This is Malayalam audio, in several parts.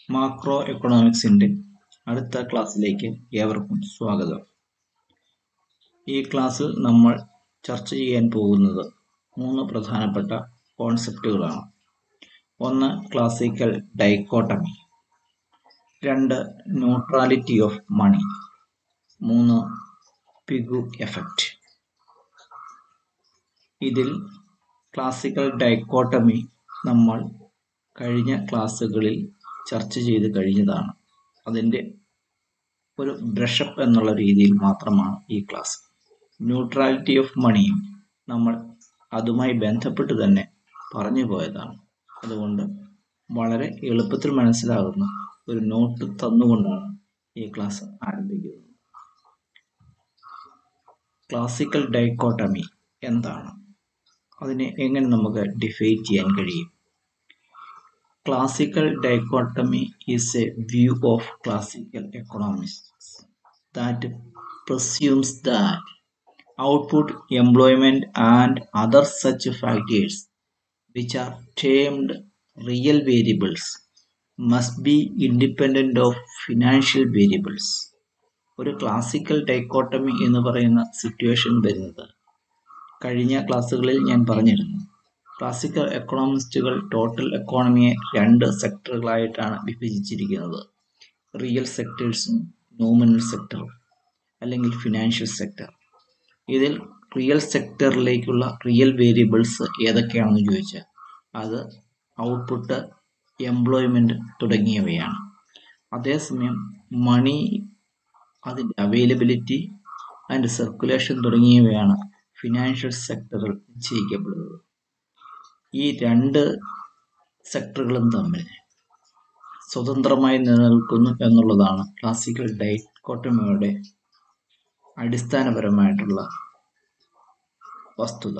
മാക്രോ എക്കണോമിക്സിൻ്റെ അടുത്ത ക്ലാസ്സിലേക്ക് ഏവർക്കും സ്വാഗതം ഈ ക്ലാസ്സിൽ നമ്മൾ ചർച്ച ചെയ്യാൻ പോകുന്നത് മൂന്ന് പ്രധാനപ്പെട്ട കോൺസെപ്റ്റുകളാണ് ഒന്ന് ക്ലാസിക്കൽ ഡൈക്കോട്ടമി രണ്ട് ന്യൂട്രാലിറ്റി ഓഫ് മണി മൂന്ന് പിഗു എഫക്റ്റ് ഇതിൽ ക്ലാസിക്കൽ ഡൈക്കോട്ടമി നമ്മൾ കഴിഞ്ഞ ക്ലാസ്സുകളിൽ ചർച്ച ചെയ്ത് കഴിഞ്ഞതാണ് അതിൻ്റെ ഒരു ബ്രഷപ്പ് എന്നുള്ള രീതിയിൽ മാത്രമാണ് ഈ ക്ലാസ് ന്യൂട്രാലിറ്റി ഓഫ് മണിയും നമ്മൾ അതുമായി ബന്ധപ്പെട്ട് തന്നെ പറഞ്ഞു പോയതാണ് അതുകൊണ്ട് വളരെ എളുപ്പത്തിൽ മനസ്സിലാകുന്ന ഒരു നോട്ട് തന്നുകൊണ്ടാണ് ഈ ക്ലാസ് ആരംഭിക്കുന്നത് ക്ലാസിക്കൽ ഡൈക്കോട്ടമി എന്താണ് അതിനെ എങ്ങനെ നമുക്ക് ഡിഫൈൻ ചെയ്യാൻ കഴിയും Classical dichotomy is a view of classical economics that presumes that output, employment, and other such factors, which are termed real variables, must be independent of financial variables. ഒരു ക്ലാസിക്കൽ ഡൈക്കോട്ടമി എന്ന് പറയുന്ന സിറ്റുവേഷൻ വരുന്നത് കഴിഞ്ഞ ക്ലാസ്സുകളിൽ ഞാൻ പറഞ്ഞിരുന്നു ക്ലാസിക്കൽ എക്കണോമിസ്റ്റുകൾ ടോട്ടൽ എക്കോണമിയെ രണ്ട് സെക്ടറുകളായിട്ടാണ് വിഭജിച്ചിരിക്കുന്നത് റിയൽ സെക്ടേഴ്സും നോമിനൽ സെക്ടറും അല്ലെങ്കിൽ ഫിനാൻഷ്യൽ സെക്ടർ ഇതിൽ റിയൽ സെക്ടറിലേക്കുള്ള റിയൽ വേരിയബിൾസ് ഏതൊക്കെയാണെന്ന് ചോദിച്ചാൽ അത് ഔട്ട്പുട്ട് എംപ്ലോയ്മെൻറ്റ് തുടങ്ങിയവയാണ് അതേസമയം മണി അതിൻ്റെ അവൈലബിലിറ്റി ആൻഡ് സർക്കുലേഷൻ തുടങ്ങിയവയാണ് ഫിനാൻഷ്യൽ സെക്ടറിൽ നിശ്ചയിക്കപ്പെടുന്നത് ഈ രണ്ട് സെക്ടറുകളും തമ്മിൽ സ്വതന്ത്രമായി നിലനിൽക്കുന്നു എന്നുള്ളതാണ് ക്ലാസിക്കൽ ഡൈക്കോട്ടമിയുടെ അടിസ്ഥാനപരമായിട്ടുള്ള വസ്തുത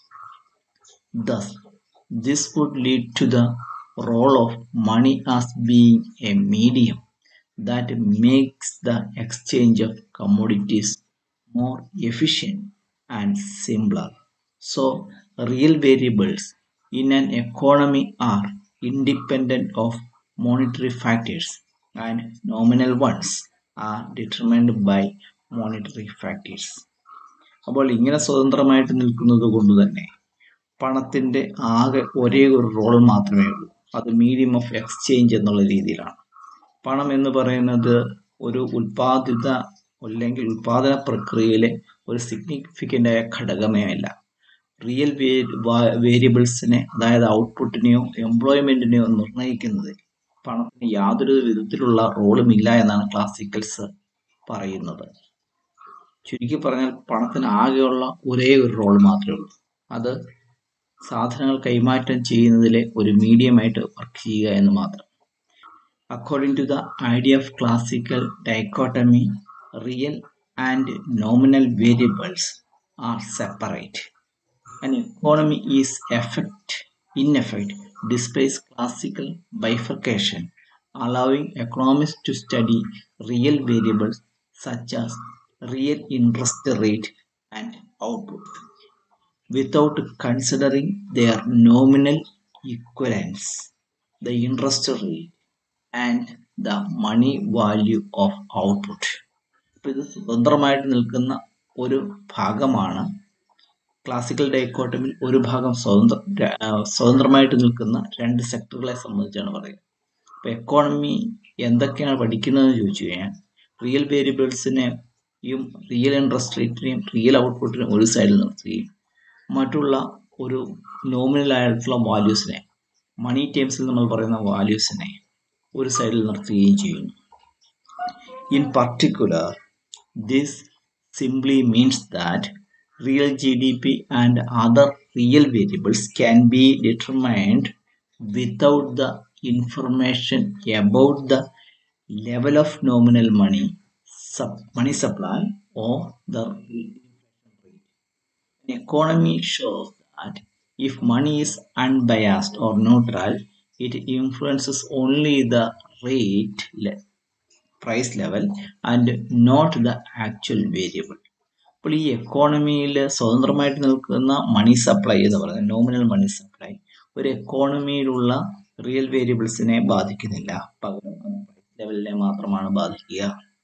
thus this would lead to the role of money as being a medium that makes the exchange of commodities more efficient and simpler. So, real variables in an economy are independent of monetary factors and nominal ones are determined by monetary factors. അപ്പോൾ ഇങ്ങനെ സ്വതന്ത്രമായിട്ട് നിൽക്കുന്നത് കൊണ്ട് തന്നെ പണത്തിൻ്റെ ആകെ ഒരേ ഒരു റോൾ മാത്രമേ ഉള്ളൂ അത് മീഡിയം ഓഫ് എക്സ്ചേഞ്ച് എന്നുള്ള രീതിയിലാണ് പണം എന്ന് പറയുന്നത് ഒരു ഉൽപാദിത അല്ലെങ്കിൽ ഉൽപാദന പ്രക്രിയയിലെ ഒരു സിഗ്നിഫിക്കൻ്റ് ആയ ഘടകമേ അല്ല റിയൽ വേരിയബിൾസിനെ അതായത് ഔട്ട്പുട്ടിനെയോ എംപ്ലോയ്മെൻറ്റിനെയോ നിർണ്ണയിക്കുന്നത് പണത്തിന് യാതൊരു വിധത്തിലുള്ള റോളും ഇല്ല എന്നാണ് ക്ലാസിക്കൽസ് പറയുന്നത് ചുരുക്കി പറഞ്ഞാൽ പണത്തിന് ആകെയുള്ള ഒരേ ഒരു റോൾ മാത്രമേ ഉള്ളൂ അത് സാധനങ്ങൾ കൈമാറ്റം ചെയ്യുന്നതിലെ ഒരു മീഡിയമായിട്ട് വർക്ക് ചെയ്യുക എന്ന് മാത്രം According to the idea of classical dichotomy, real and nominal variables are separate. An economy is effect, in effect, displays classical bifurcation, allowing economists to study real variables such as real interest rate and output without considering their nominal equivalents, the interest rate and the money value of output അപ്പോൾ ഇത് സ്വതന്ത്രമായിട്ട് നിൽക്കുന്ന ഒരു ഭാഗമാണ് ക്ലാസിക്കൽ ഡൈക്കോട്ടമിൽ ഒരു ഭാഗം സ്വതന്ത്ര സ്വതന്ത്രമായിട്ട് നിൽക്കുന്ന രണ്ട് സെക്ടറുകളെ സംബന്ധിച്ചാണ് പറയുന്നത് അപ്പോൾ എക്കോണമി എന്തൊക്കെയാണ് പഠിക്കുന്നതെന്ന് ചോദിച്ചു കഴിഞ്ഞാൽ റിയൽ വേരിയബിൾസിനെയും റിയൽ ഇൻട്രസ്റ്റ് റേറ്റിനെയും റിയൽ ഔട്ട്പുട്ടിനെയും ഒരു സൈഡിൽ നിർത്തുകയും മറ്റുള്ള ഒരു നോമിനൽ ആയിട്ടുള്ള വാല്യൂസിനെ മണി ടേംസിൽ നമ്മൾ പറയുന്ന വാല്യൂസിനെ ഒരു സൈഡിൽ നിർത്തുകയും ചെയ്യുന്നു in particular this simply means that real G D P and other real variables can be determined without the information about the level of nominal money money supply or the economy shows that if money is unbiased or neutral it influences only the rate le- price level and not the actual variable അപ്പോൾ ഈ എക്കോണമിയിൽ സ്വതന്ത്രമായിട്ട് നിൽക്കുന്ന മണി സപ്ലൈ എന്ന് പറയുന്നത് നോമിനൽ മണി സപ്ലൈ ഒരു എക്കോണമിയിലുള്ള റിയൽ വേരിയബിൾസിനെ ബാധിക്കുന്നില്ല പകരം ലെവലിനെ മാത്രമാണ് ബാധിക്കുക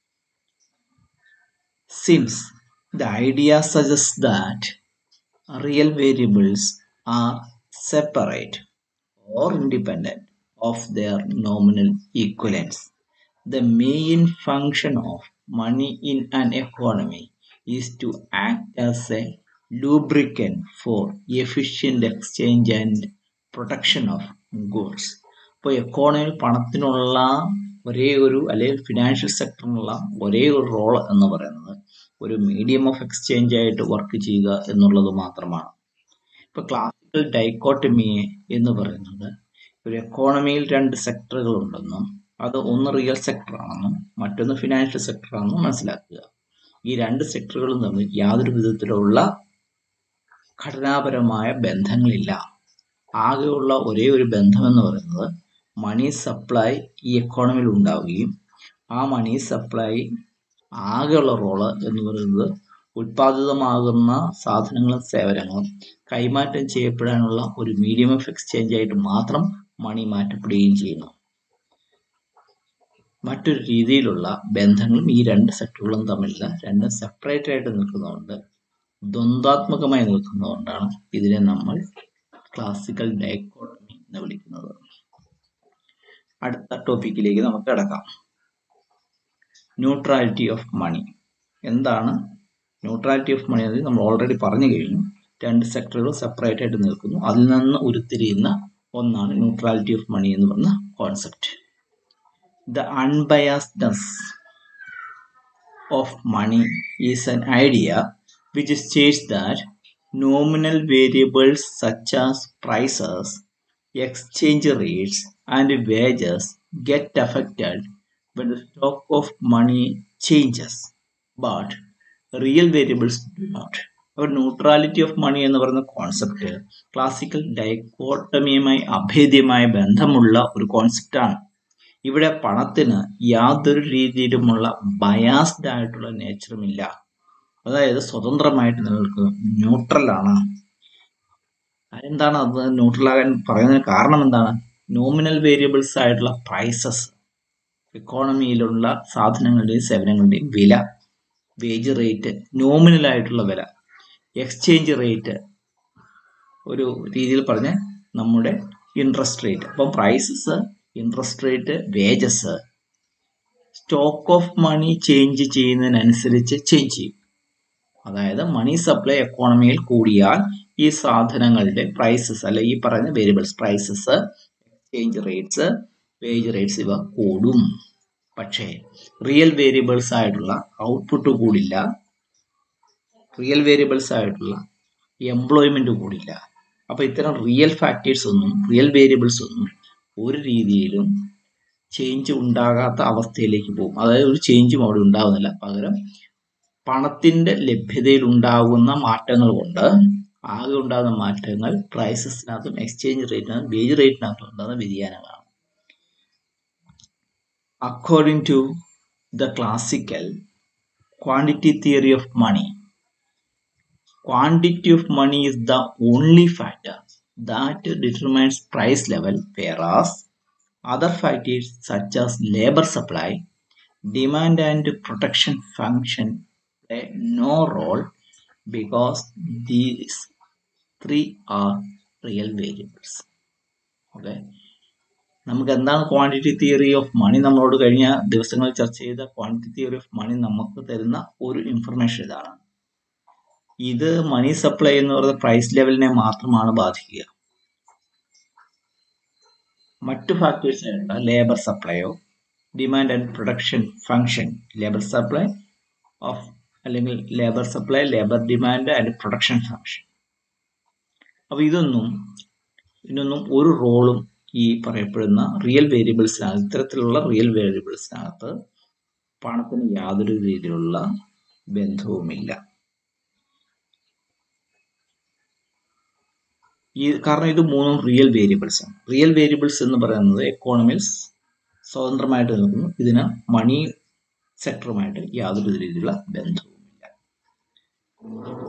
since the idea suggest that real variables are separate or independent of their nominal equivalents. The main function of money in an economy is to act as a lubricant for efficient exchange and protection of goods. ഇപ്പോൾ എക്കോണമിയിൽ പണത്തിനുള്ള ഒരേ ഒരു അല്ലെങ്കിൽ ഫിനാൻഷ്യൽ സെക്ടറിനുള്ള ഒരേ ഒരു റോൾ എന്ന് പറയുന്നത് ഒരു മീഡിയം ഓഫ് എക്സ്ചേഞ്ച് ആയിട്ട് വർക്ക് ചെയ്യുക എന്നുള്ളത് മാത്രമാണ് ഇപ്പോൾ ക്ലാസിക്കൽ ഡൈക്കോട്ടമി എന്ന് പറയുന്നത് ഒരു എക്കോണമിയിൽ രണ്ട് സെക്ടറുകൾ ഉണ്ടെന്നും അത് ഒന്ന് റിയൽ സെക്ടർ ആണെന്നും മറ്റൊന്ന് ഫിനാൻഷ്യൽ സെക്ടർ ആണെന്നും മനസ്സിലാക്കുക ഈ രണ്ട് സെക്ടറുകളും തമ്മിൽ യാതൊരു വിധത്തിലുള്ള ഘടനാപരമായ ബന്ധങ്ങളില്ല ആകെയുള്ള ഒരേ ഒരു ബന്ധം എന്ന് പറയുന്നത് മണി സപ്ലൈ ഈ എക്കോണമിയിൽ ഉണ്ടാവുകയും ആ മണി സപ്ലൈ ആകെയുള്ള റോള് എന്ന് പറയുന്നത് ഉൽപാദിതമാകുന്ന സാധനങ്ങളും സേവനങ്ങളും കൈമാറ്റം ചെയ്യപ്പെടാനുള്ള ഒരു മീഡിയം ഓഫ് എക്സ്ചേഞ്ച് ആയിട്ട് മാത്രം മണി മാറ്റപ്പെടുകയും ചെയ്യുന്നു മറ്റൊരു രീതിയിലുള്ള ബന്ധങ്ങളും ഈ രണ്ട് സെക്ടറുകളും തമ്മിലില്ല രണ്ടും സെപ്പറേറ്റ് ആയിട്ട് നിൽക്കുന്നതുകൊണ്ട് ദ്വന്ദ്വാത്മകമായി നിൽക്കുന്നതുകൊണ്ടാണ് ഇതിനെ നമ്മൾ ക്ലാസിക്കൽ ഡയക്കോട്ടമി എന്ന് വിളിക്കുന്നത് അടുത്ത ടോപ്പിക്കിലേക്ക് നമുക്ക് കിടക്കാം ന്യൂട്രാലിറ്റി ഓഫ് മണി എന്താണ് ന്യൂട്രാലിറ്റി ഓഫ് മണി എന്നത് നമ്മൾ ഓൾറെഡി പറഞ്ഞു കഴിഞ്ഞു രണ്ട് സെക്ടറുകൾ സെപ്പറേറ്റ് ആയിട്ട് നിൽക്കുന്നു അതിൽ നിന്ന് ഉരുത്തിരിയുന്ന ഒന്നാണ് ന്യൂട്രാലിറ്റി ഓഫ് മണി എന്ന് പറഞ്ഞ കോൺസെപ്റ്റ് ദ അൺബയാസ്ഡ്നെസ് of money is an idea which states that nominal variables such as prices exchange rates and wages get affected when the stock of money changes but real variables do not അപ്പോൾ ന്യൂട്രാലിറ്റി ഓഫ് മണി എന്ന് പറയുന്ന കോൺസെപ്റ്റ് ക്ലാസിക്കൽ ഡൈക്കോട്ടമിയുമായി അഭേദ്യമായ ബന്ധമുള്ള ഒരു കോൺസെപ്റ്റാണ് ഇവിടെ പണത്തിന് യാതൊരു രീതിയിലുമുള്ള ബയാസ്ഡ് ആയിട്ടുള്ള നേച്ചറുമില്ല അതായത് സ്വതന്ത്രമായിട്ട് നിലനിൽക്കുക ന്യൂട്രലാണ് എന്താണ് അത് ന്യൂട്രൽ ആകാൻ പറയുന്നതിന് കാരണം എന്താണ് നോമിനൽ വേരിയബിൾസ് ആയിട്ടുള്ള പ്രൈസസ് എക്കോണമിയിലുള്ള സാധനങ്ങളുടെയും സേവനങ്ങളുടെയും വില വേജ് റേറ്റ് നോമിനൽ ആയിട്ടുള്ള വില എക്സ്ചേഞ്ച് റേറ്റ് ഒരു രീതിയിൽ പറഞ്ഞ നമ്മുടെ ഇൻട്രസ്റ്റ് റേറ്റ് അപ്പം prices interest rate wages stock of money change ചെയ്യുന്നതിനനുസരിച്ച് ചേഞ്ച് ചെയ്യും അതായത് മണി സപ്ലൈ എക്കോണമിയിൽ കൂടിയാൽ ഈ സാധനങ്ങളുടെ പ്രൈസസ് അല്ലെ ഈ പറയുന്ന variables prices exchange rates wage rates ഇവ കൂടും പക്ഷേ റിയൽ വേരിയബിൾസ് ആയിട്ടുള്ള ഔട്ട്പുട്ട് കൂടില്ല റിയൽ വേരിയബിൾസ് ആയിട്ടുള്ള എംപ്ലോയ്മെന്റ് കൂടില്ല അപ്പൊ ഇത്തരം റിയൽ ഫാക്ടേഴ്സ് ഒന്നും റിയൽ വേരിയബിൾസ് ഒന്നും ഒരു രീതിയിലും ചേഞ്ച് ഉണ്ടാകാത്ത അവസ്ഥയിലേക്ക് പോകും അതായത് ഒരു ചേഞ്ചും അവിടെ ഉണ്ടാകുന്നില്ല പകരം പണത്തിന്റെ ലഭ്യതയിൽ ഉണ്ടാകുന്ന മാറ്റങ്ങൾ കൊണ്ട് ആകെ ഉണ്ടാകുന്ന മാറ്റങ്ങൾ പ്രൈസസിനകത്തും എക്സ്ചേഞ്ച് റേറ്റിനകത്തും വേജ് റേറ്റിനകത്തും ഉണ്ടാകുന്ന വ്യതിയാനങ്ങളാണ് according to the classical quantity theory of money quantity of money is the only factor that determines price level whereas other factors such as labor supply demand and protection function play no role because these three are real variables okay നമുക്ക് എന്താണ് ക്വാണ്ടിറ്റി തിയറി ഓഫ് മണി നമ്മളോട് കഴിഞ്ഞ ദിവസങ്ങളിൽ ചർച്ച ചെയ്ത ക്വാണ്ടിറ്റി തിയറി ഓഫ് മണി നമുക്ക് തരുന്ന ഒരു ഇൻഫർമേഷൻ ഇതാണ് ഇത് മണി സപ്ലൈ എന്ന് പറയുന്ന പ്രൈസ് ലെവലിനെ മാത്രമാണ് ബാധിക്കുക മറ്റു ഫാക്ടേഴ്സ് ആയിട്ടുള്ള ലേബർ സപ്ലൈയോ demand and production function labour supply of അല്ലെങ്കിൽ labour supply labour demand and production function അപ്പോൾ ഇതൊന്നും ഇതിനൊന്നും ഒരു റോളും ഈ പറയപ്പെടുന്ന റിയൽ വേരിയബിൾസിനകത്ത് ഇത്തരത്തിലുള്ള റിയൽ വേരിയബിൾസിനകത്ത് പണത്തിന് യാതൊരു രീതിയിലുള്ള ബന്ധവുമില്ല ഈ കാരണം ഇത് മൂന്നും റിയൽ വേരിയബിൾസ് ആണ് റിയൽ വേരിയബിൾസ് എന്ന് പറയുന്നത് എക്കോണമിയിൽ സ്വതന്ത്രമായിട്ട് നിൽക്കുന്നു ഇതിന് മണി സെക്ടറുമായിട്ട് യാതൊരു രീതിയിലുള്ള ബന്ധവുമില്ല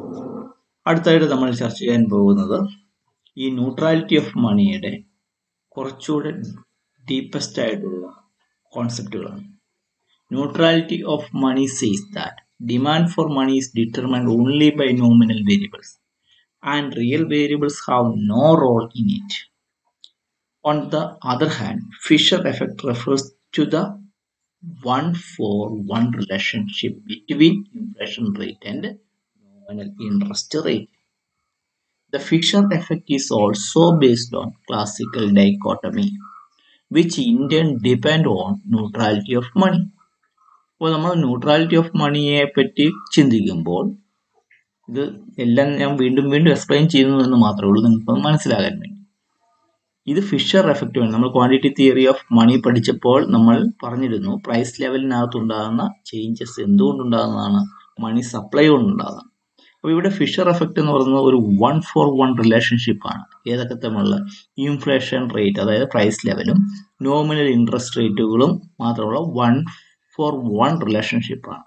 അടുത്തായിട്ട് നമ്മൾ ചർച്ച ചെയ്യാൻ പോകുന്നത് ഈ ന്യൂട്രാലിറ്റി ഓഫ് മണിയുടെ കുറച്ചുകൂടെ ഡീപ്പസ്റ്റ് ആയിട്ടുള്ള കോൺസെപ്റ്റുകളാണ് neutrality of money says that demand for money is determined only by nominal variables and real variables have no role in it On the other hand, Fisher effect refers to the one for one relationship between inflation rate and nominal interest rate. The Fisher effect is also based on classical dichotomy, which in turn depend on neutrality of money. അപ്പോൾ നമ്മൾ ന്യൂട്രാലിറ്റി ഓഫ് മണിയെ പറ്റി ചിന്തിക്കുമ്പോൾ ഇത് എല്ലാം ഞാൻ വീണ്ടും വീണ്ടും എക്സ്പ്ലെയിൻ ചെയ്യുന്നു എന്ന് മാത്രമേ ഉള്ളൂ നിങ്ങൾക്ക് മനസ്സിലാകാൻ വേണ്ടി ഇത് ഫിഷർ എഫക്റ്റ് ആണ് നമ്മൾ ക്വാണ്ടിറ്റി തിയറി ഓഫ് മണി പഠിച്ചപ്പോൾ നമ്മൾ പറഞ്ഞിരുന്നു പ്രൈസ് ലെവലിനകത്ത് ഉണ്ടാകുന്ന ചേഞ്ചസ് എന്തുകൊണ്ടുണ്ടാകുന്നതാണ് മണി സപ്ലൈ കൊണ്ടുണ്ടാകുന്നത് അപ്പോൾ ഇവിടെ ഫിഷർ എഫക്റ്റ് എന്ന് പറയുന്നത് ഒരു വൺ ഫോർ വൺ റിലേഷൻഷിപ്പ് ആണ് ഏതൊക്കെ തമ്മിലുള്ള ഇൻഫ്ലേഷൻ റേറ്റ് അതായത് പ്രൈസ് ലെവലും നോമിനൽ ഇൻട്രസ്റ്റ് റേറ്റുകളും മാത്രമുള്ള വൺ ഫോർ വൺ റിലേഷൻഷിപ്പ് ആണ്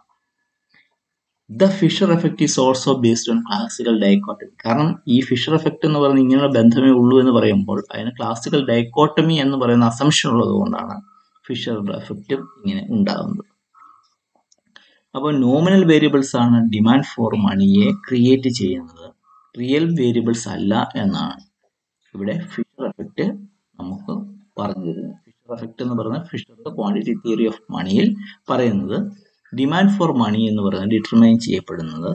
the Fisher effect is also based on classical dichotomy കാരണം ഈ ഫിഷർ എഫക്റ്റ് എന്ന് പറയുന്നത് ഇങ്ങനെയുള്ള ബന്ധമേ ഉള്ളൂ എന്ന് പറയുമ്പോൾ അതിന് ക്ലാസിക്കൽ ഡൈക്കോട്ടമി എന്ന് പറയുന്ന അസംഷൻ ഉള്ളത് കൊണ്ടാണ് ഫിഷർ എഫക്റ്റ് ഇങ്ങനെ ഉണ്ടാകുന്നത് അപ്പോൾ നോമിനൽ വേരിയബിൾസ് ആണ് ഡിമാൻഡ് ഫോർ മണിയെ ക്രിയേറ്റ് ചെയ്യുന്നത് റിയൽ വേരിയബിൾസ് അല്ല എന്നാണ് ഇവിടെ ഫിഷർ എഫക്റ്റ് നമുക്ക് പറഞ്ഞു തരുന്നത് ഫിഷർ എഫക്റ്റ് എന്ന് പറയുന്നത് ഫിഷറുടെ ക്വാണ്ടിറ്റി തിയറി ഓഫ് മണിയിൽ പറയുന്നത് ഡിമാൻഡ് ഫോർ മണി എന്ന് പറയുന്നത് ഡിറ്റർമൈൻ ചെയ്യപ്പെടുന്നത്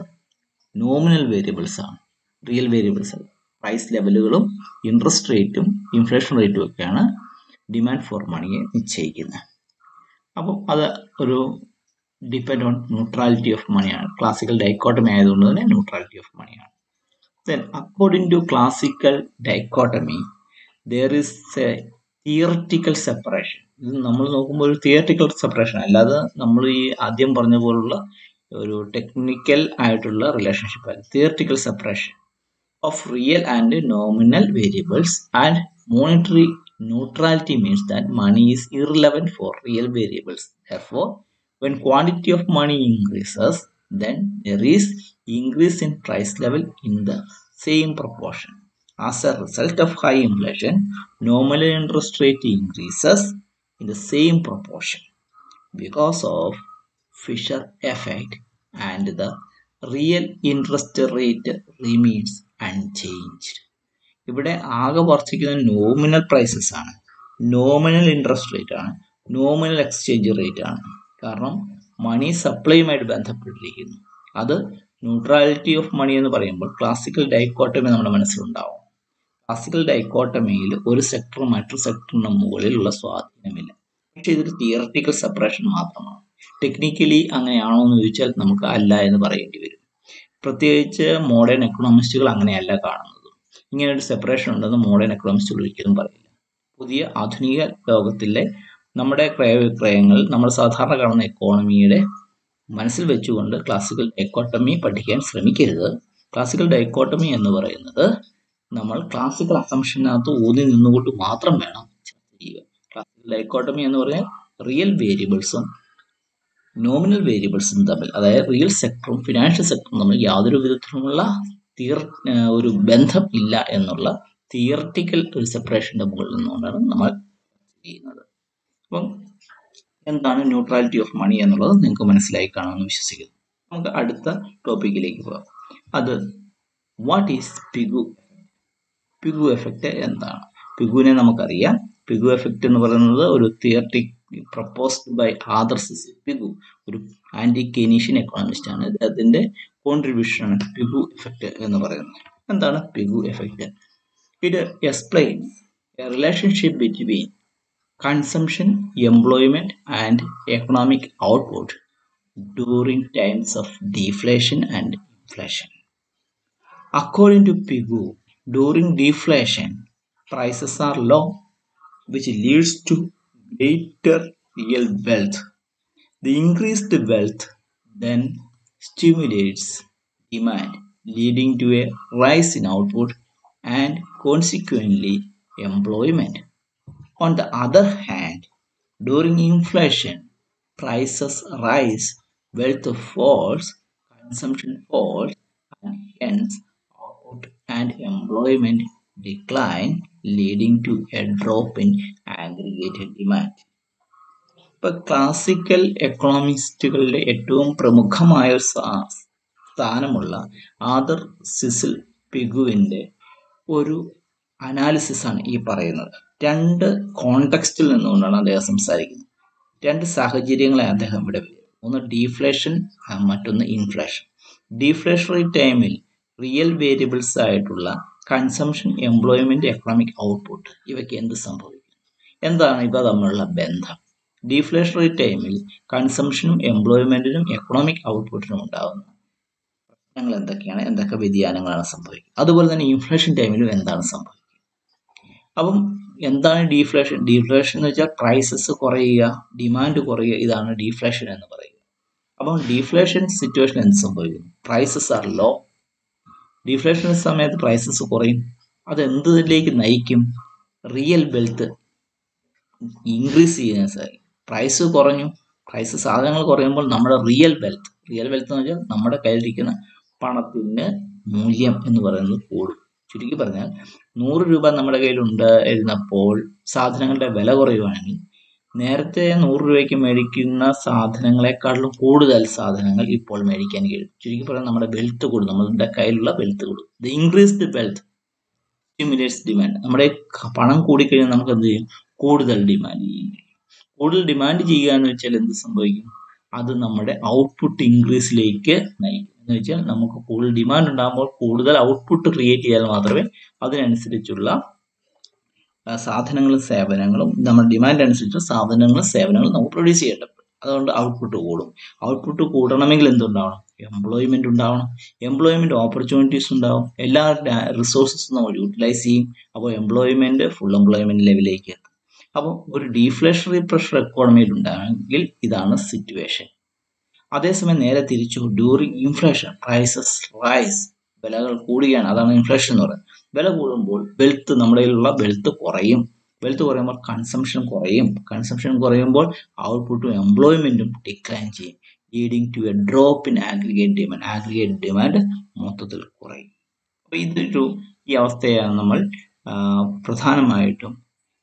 നോമിനൽ വേരിയബിൾസ് ആണ് റിയൽ വേരിയബിൾസ് അല്ല പ്രൈസ് ലെവലുകളും ഇൻട്രസ്റ്റ് റേറ്റും ഇൻഫ്ലേഷൻ റേറ്റും ഒക്കെയാണ് ഡിമാൻഡ് ഫോർ മണിയെ നിശ്ചയിക്കുന്നത് അപ്പം അത് ഒരു ഡിപ്പെൻഡ് ഓൺ ന്യൂട്രാലിറ്റി ഓഫ് മണിയാണ് ക്ലാസിക്കൽ ഡൈക്കോട്ടമി ആയതുകൊണ്ട് തന്നെ ന്യൂട്രാലിറ്റി ഓഫ് മണിയാണ് then according to classical dichotomy there is a theoretical separation ഇത് നമ്മൾ നോക്കുമ്പോൾ ഒരു തിയററ്റിക്കൽ സെപ്പറേഷൻ അല്ലാതെ നമ്മൾ ഈ ആദ്യം പറഞ്ഞ പോലുള്ള ഒരു ടെക്നിക്കൽ ആയിട്ടുള്ള റിലേഷൻഷിപ്പ് അല്ല theoretical separation of real and nominal variables and monetary neutrality means that money is irrelevant for real variables therefore when quantity of money increases then there is increase in price level in the same proportion as a result of high inflation nominal interest rate increases in the same proportion because of Fisher effect and the real interest rate remains unchanged. ഇവിടെ ആകെ വർദ്ധിക്കുന്ന നോമിനൽ പ്രൈസസ് ആണ് നോമിനൽ ഇൻട്രസ്റ്റ് റേറ്റ് ആണ് നോമിനൽ എക്സ്ചേഞ്ച് റേറ്റ് ആണ് കാരണം മണി സപ്ലൈയുമായിട്ട് ബന്ധപ്പെട്ടിരിക്കുന്നു അത് ന്യൂട്രാലിറ്റി ഓഫ് മണി എന്ന് പറയുമ്പോൾ ക്ലാസിക്കൽ ഡൈക്കോട്ടമി നമ്മുടെ മനസ്സിലുണ്ടാവും ക്ലാസിക്കൽ ഡൈക്കോട്ടമിയിൽ ഒരു സെക്ടർ മറ്റൊരു സെക്ടറിന് മുകളിലുള്ള സ്വാധീനമില്ല പക്ഷെ ഇതൊരു തിയററ്റിക്കൽ സെപ്പറേഷൻ മാത്രമാണ് ടെക്നിക്കലി അങ്ങനെയാണോ എന്ന് ചോദിച്ചാൽ നമുക്ക് അല്ല എന്ന് പറയേണ്ടി വരും പ്രത്യേകിച്ച് മോഡേൺ എക്കണോമിസ്റ്റുകൾ അങ്ങനെയല്ല കാണുന്നത് ഇങ്ങനെ ഒരു സെപ്പറേഷൻ ഉണ്ടെന്ന് മോഡേൺ എക്കണോമിസ്റ്റുകൾ ഒരിക്കലും പറയില്ല പുതിയ ആധുനിക ലോകത്തിലെ നമ്മുടെ ക്രയവിക്രയങ്ങൾ നമ്മൾ സാധാരണ കാണുന്ന എക്കോണമിയുടെ മനസ്സിൽ വെച്ചുകൊണ്ട് ക്ലാസിക്കൽ ഡൈക്കോട്ടമി പഠിക്കാൻ ശ്രമിക്കരുത് ക്ലാസിക്കൽ ഡൈക്കോട്ടമി എന്ന് പറയുന്നത് നമ്മൾ ക്ലാസിക്കൽ അസംഷനകത്ത് ഊന്നി നിന്നുകൊണ്ട് മാത്രം വേണം ചർച്ച ചെയ്യുക ക്ലാസിക്കൽ ഡൈക്കോട്ടമി എന്ന് പറഞ്ഞാൽ റിയൽ വേരിയബിൾസും നോമിനൽ വേരിയബിൾസും തമ്മിൽ അതായത് റിയൽ സെക്ടറും ഫിനാൻഷ്യൽ സെക്ടറും തമ്മിൽ യാതൊരു വിധത്തിലുമുള്ള തിയർ ഒരു ബന്ധം ഇല്ല എന്നുള്ള തിയററ്റിക്കൽ ഒരു സെപ്പറേഷന്റെ മുകളിൽ നിന്നുകൊണ്ടാണ് നമ്മൾ ചെയ്യുന്നത് അപ്പം എന്താണ് ന്യൂട്രാലിറ്റി ഓഫ് മണി എന്നുള്ളത് നിങ്ങൾക്ക് മനസ്സിലായി കാണുമെന്ന് വിശ്വസിക്കുന്നു നമുക്ക് അടുത്ത ടോപ്പിക്കിലേക്ക് പോകാം അത് what is Pigou Pigou effect എന്താണ് പിഗുവിനെ നമുക്കറിയാം പിഗു എഫക്റ്റ് എന്ന് പറയുന്നത് ഒരു theoretic proposed by Arthur Cecil Pigou ഒരു ആന്റി കെനീഷ്യൻ എക്കോണമിസ്റ്റ് ആണ് അതിന്റെ കോൺട്രിബ്യൂഷൻ ആണ് പിഗു എഫക്റ്റ് എന്ന് പറയുന്നത് എന്താണ് Pigou effect it explains a relationship between consumption, employment, and economic output during times of deflation and inflation. According to Pigou, during deflation, prices are low, which leads to greater real wealth. The increased wealth then stimulates demand, leading to a rise in output and consequently employment. On the other hand, during inflation, prices rise, wealth falls, consumption falls, and hence output and employment decline leading to a drop in aggregate demand. ഇപ്പൊ ക്ലാസിക്കൽ എക്കണോമിസ്റ്റുകളുടെ ഏറ്റവും പ്രമുഖമായ ഒരു സ്ഥാ- സ്ഥാനമുള്ള ആദർ സിസിൽ പിഗുവിന്റെ ഒരു അനാലിസിസ് ആണ് ഈ പറയുന്നത് രണ്ട് കോണ്ടെക്സ്റ്റിൽ നിന്നുകൊണ്ടാണ് അദ്ദേഹം സംസാരിക്കുന്നത് രണ്ട് സാഹചര്യങ്ങളെ അദ്ദേഹം ഇവിടെ വിലയിരുത്തുന്നു. ഒന്ന് ഡീഫ്ലേഷൻ മറ്റൊന്ന് ഇൻഫ്ലേഷൻ ഡീഫ്ലേഷണറി ടൈമിൽ റിയൽ വേരിയബിൾസ് ആയിട്ടുള്ള കൺസംഷൻ എംപ്ലോയ്മെന്റ് എക്കണോമിക് ഔട്ട്പുട്ട് ഇവയ്ക്ക് എന്ത് സംഭവിക്കും എന്താണ് ഇവ തമ്മിലുള്ള ബന്ധം ഡീഫ്ലേഷണറി ടൈമിൽ കൺസംഷനും എംപ്ലോയ്മെന്റിനും എക്കണോമിക് ഔട്ട്പുട്ടിനും ഉണ്ടാകുന്ന പ്രശ്നങ്ങൾ എന്തൊക്കെയാണ് എന്തൊക്കെ വ്യതിയാനങ്ങളാണ് സംഭവിക്കുക അതുപോലെ തന്നെ ഇൻഫ്ലേഷൻ ടൈമിലും എന്താണ് സംഭവിക്കുക അപ്പം എന്താണ് ഡീഫ്ലേഷൻ ഡീഫ്ലേഷൻ എന്ന് വെച്ചാൽ പ്രൈസസ് കുറയുക ഡിമാൻഡ് കുറയുക ഇതാണ് ഡീഫ്ലേഷൻ എന്ന് പറയുക അപ്പം ഡീഫ്ലേഷൻ സിറ്റുവേഷൻ എന്ത് സംഭവിക്കുന്നു പ്രൈസസ് ആർ ലോ ഡീഫ്ലേഷൻ സമയത്ത് പ്രൈസസ് കുറയും അത് എന്തിലേക്ക് നയിക്കും റിയൽ വെൽത്ത് ഇൻക്രീസ് ചെയ്യാൻ സാധിക്കും പ്രൈസ് കുറഞ്ഞു പ്രൈസ് സാധനങ്ങൾ കുറയുമ്പോൾ നമ്മുടെ റിയൽ വെൽത്ത് റിയൽ വെൽത്ത് എന്ന് വെച്ചാൽ നമ്മുടെ കയ്യിലിരിക്കുന്ന പണത്തിന് മൂല്യം എന്ന് പറയുന്നത് കൂടും ചുരുക്കി പറഞ്ഞാൽ നൂറ് രൂപ നമ്മുടെ കയ്യിലുണ്ട് ഇരുന്നപ്പോൾ സാധനങ്ങളുടെ വില കുറയുവാണെങ്കിൽ നേരത്തെ നൂറ് രൂപയ്ക്ക് മേടിക്കുന്ന സാധനങ്ങളെക്കാളും കൂടുതൽ സാധനങ്ങൾ ഇപ്പോൾ മേടിക്കാൻ കഴിയും ചുരുക്കി പറഞ്ഞാൽ നമ്മുടെ വെൽത്ത് കൂടും നമ്മുടെ കയ്യിലുള്ള വെൽത്ത് കൂടും the increased wealth stimulates demand നമ്മുടെ ക- പണം കൂടിക്കഴിഞ്ഞാൽ നമുക്ക് എന്ത് ചെയ്യും കൂടുതൽ ഡിമാൻഡ് ചെയ്യും കൂടുതൽ ഡിമാൻഡ് ചെയ്യുക എന്ന് വെച്ചാൽ എന്ത് സംഭവിക്കും അത് നമ്മുടെ ഔട്ട്പുട്ട് ഇൻക്രീസിലേക്ക് നയിക്കും എന്ന് വെച്ചാൽ നമുക്ക് കൂടുതൽ ഡിമാൻഡ് ഉണ്ടാകുമ്പോൾ കൂടുതൽ ഔട്ട്പുട്ട് ക്രിയേറ്റ് ചെയ്താൽ മാത്രമേ അതിനനുസരിച്ചുള്ള ആ, സാധനങ്ങളും സേവനങ്ങളും നമ്മുടെ ഡിമാൻഡ് അനുസരിച്ച് സാധനങ്ങളും സേവനങ്ങളും നമുക്ക് പ്രൊഡ്യൂസ് ചെയ്യേണ്ടത് അതുകൊണ്ട് ഔട്ട്പുട്ട് കൂടും ഔട്ട്പുട്ട് കൂടണമെങ്കിൽ എന്തുണ്ടാവണം എംപ്ലോയ്മെന്റ് ഉണ്ടാവണം എംപ്ലോയ്മെന്റ് ഓപ്പർച്യൂണിറ്റീസ് ഉണ്ടാവും എല്ലാ റിസോഴ്സസും നമ്മൾ യൂട്ടിലൈസ് ചെയ്യും അപ്പോൾ എംപ്ലോയ്മെന്റ് ഫുൾ എംപ്ലോയ്മെന്റ് ലെവലിലേക്ക് എത്തും അപ്പോൾ ഒരു ഡീഫ്ലേഷണറി പ്രഷർ എക്കോണമിയിൽ ഉണ്ടാണെങ്കിൽ ഇതാണ് സിറ്റുവേഷൻ അതേസമയം നേരെ തിരിച്ചു ഡ്യൂറിങ് ഇൻഫ്ലേഷൻ പ്രൈസസ് റൈസ് വിലകൾ കൂടുകയാണ് അതാണ് ഇൻഫ്ലേഷൻ എന്ന് പറയുന്നത് വില കൂടുമ്പോൾ വെൽത്ത് നമ്മുടെ കയ്യിലുള്ള വെൽത്ത് കുറയും വെൽത്ത് കുറയുമ്പോൾ കൺസംഷൻ കുറയും കൺസംഷൻ കുറയുമ്പോൾ ഔട്ട്പുട്ടും എംപ്ലോയ്മെന്റും ഡിക്ലൈൻ ചെയ്യും leading to a drop in aggregate demand aggregate demand മൊത്തത്തിൽ കുറയും അപ്പോൾ ഇതൊരു ഈ അവസ്ഥയാണ് നമ്മൾ ആ, പ്രധാനമായിട്ടും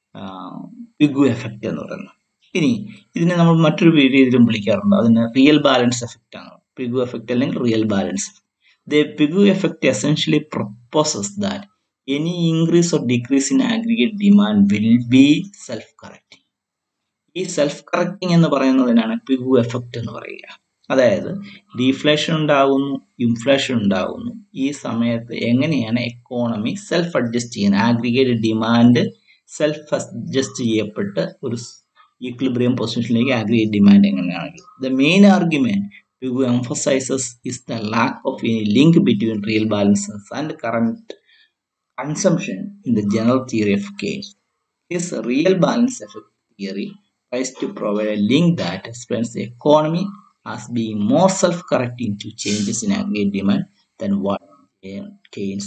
പിഗു എഫക്റ്റ് എന്ന് പറയുന്നത് ഇനി ഇതിനെ നമ്മൾ മറ്റൊരു രീതിയിലും വിളിക്കാറുണ്ട് അതിന് റിയൽ ബാലൻസ് എഫക്റ്റ് ആണ് പിഗു എഫക്റ്റ് അല്ലെങ്കിൽ real balance the Pigou effect essentially proposes that any increase or decrease in aggregate demand will be self correcting ഈ സെൽഫ് കറക്റ്റിംഗ് എന്ന് പറയുന്നതിനാണ് പിഗു എഫക്റ്റ് എന്ന് പറയുക അതായത് ഡീഫ്ലേഷൻ ഉണ്ടാകുന്നു ഇൻഫ്ലേഷൻ ഉണ്ടാകുന്നു ഈ സമയത്ത് എങ്ങനെയാണ് എക്കോണമി സെൽഫ് അഡ്ജസ്റ്റ് ചെയ്യുന്നത് ആഗ്രിഗേറ്റ് ഡിമാൻഡ് സെൽഫ് അഡ്ജസ്റ്റ് ചെയ്യപ്പെട്ട് ഒരു ഈക്ലിബ്രിയം പൊസിഷനിലേക്ക് ആഗ്രിഗേറ്റ് ഡിമാൻഡ് എങ്ങനെയാണെങ്കിൽ the main argument Pigou emphasizes is the lack of any link between real balances and current consumption in the general theory of Keynes. His real balance effect theory tries to provide a link that explains the economy as being more self-correcting to changes in aggregate demand than what Keynes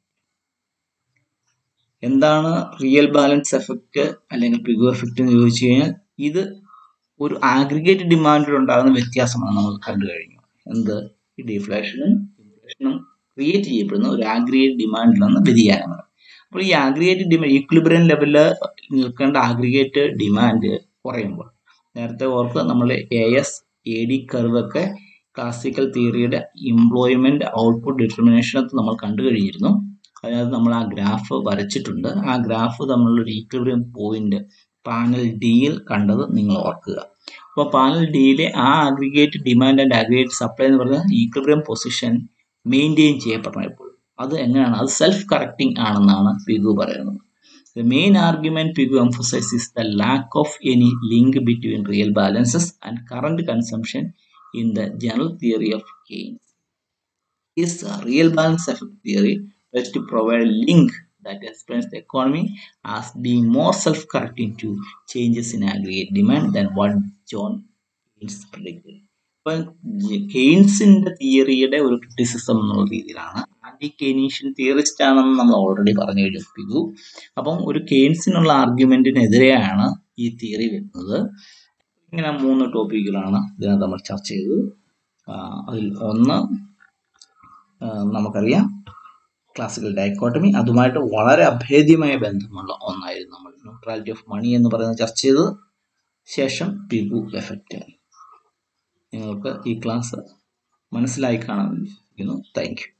എന്താണ് റിയൽ ബാലൻസ് എഫക്റ്റ് അല്ലെങ്കിൽ പിഗു എഫക്റ്റ് എന്ന് ചോദിച്ചു കഴിഞ്ഞാൽ ഇത് ഒരു ആഗ്രിഗേറ്റ് ഡിമാൻഡിൽ ഉണ്ടാകുന്ന വ്യത്യാസമാണ് നമ്മൾ കണ്ടു കഴിഞ്ഞു എന്ത് ഈ ഡിഫ്ലേഷനും ഇൻഫ്ലേഷനും ക്രിയേറ്റ് ചെയ്യപ്പെടുന്ന ഒരു ആഗ്രിഗേറ്റ് ഡിമാൻഡിൽ നിന്ന് വ്യതിയാനങ്ങൾ അപ്പോൾ ഈ ആഗ്രിഗേറ്റ് ഡിമാൻഡ് ഈക്വിലിബ്രിയം ലെവലിൽ നിൽക്കേണ്ട ആഗ്രിഗേറ്റ് ഡിമാൻഡ് കുറയുമ്പോൾ നേരത്തെ ഓർക്കുക നമ്മൾ എ എസ് എ ഡി കർവൊക്കെ ക്ലാസിക്കൽ തിയറിയുടെ എംപ്ലോയ്മെന്റ് ഔട്ട്പുട്ട് ഡിറ്റർമിനേഷനകത്ത് നമ്മൾ കണ്ടു കഴിഞ്ഞിരുന്നു അതിനകത്ത് നമ്മൾ ആ ഗ്രാഫ് വരച്ചിട്ടുണ്ട് ആ ഗ്രാഫ് തമ്മിലുള്ള ഒരു ഈക്വിലിബ്രിയം പോയിന്റ് പാനൽ ഡിയിൽ കണ്ടത് നിങ്ങൾ ഓർക്കുക അപ്പോൾ പാനൽ ഡിയിലെ ആ aggregate demand and aggregate supply എന്ന് പറയുന്നത് ഈക്വിലിബ്രിയം പൊസിഷൻ മെയിൻറ്റെയിൻ ചെയ്യപ്പെടണം എപ്പോഴും അത് എങ്ങനെയാണ് അത് സെൽഫ് കറക്റ്റിംഗ് ആണെന്നാണ് പിഗു പറയുന്നത് The main argument Pigu emphasizes is the lack of any link between real balances and current consumption in the general theory of Keynes. His uh, real balance effect theory tries to provide a link that explains the economy as being more self-correcting to changes in aggregate demand than what John Keynes predicted. ഇപ്പം കെയ്ൻസിന്റെ തിയറിയുടെ ഒരു ക്രിറ്റിസിസം എന്നുള്ള രീതിയിലാണ് ആന്റി കെയ്നീഷ്യൻ തിയറിസ്റ്റ് ആണെന്ന് നമ്മൾ ഓൾറെഡി പറഞ്ഞു കഴിഞ്ഞു അപ്പം ഒരു കെയ്ൻസിനുള്ള ആർഗ്യുമെന്റിനെതിരെയാണ് ഈ തിയറി വരുന്നത് ഇങ്ങനെ മൂന്ന് ടോപ്പിക്കുകളാണ് ഇതിനകത്ത് നമ്മൾ ചർച്ച ചെയ്തത് ആ, അതിൽ ഒന്ന് ആ, നമുക്കറിയാം ക്ലാസിക്കൽ ഡയക്കോട്ടമി അതുമായിട്ട് വളരെ അഭേദ്യമായ ബന്ധമുള്ള ഒന്നായിരുന്നു നമ്മൾ ന്യൂട്രാലിറ്റി ഓഫ് മണി എന്ന് പറയുന്നത് ചർച്ച ചെയ്തത് ശേഷം പിഗു എഫക്റ്റ് നിങ്ങൾക്ക് ഈ ക്ലാസ് മനസ്സിലായി കാണാമെന്ന് വിശ്വസിക്കുന്നു താങ്ക് യു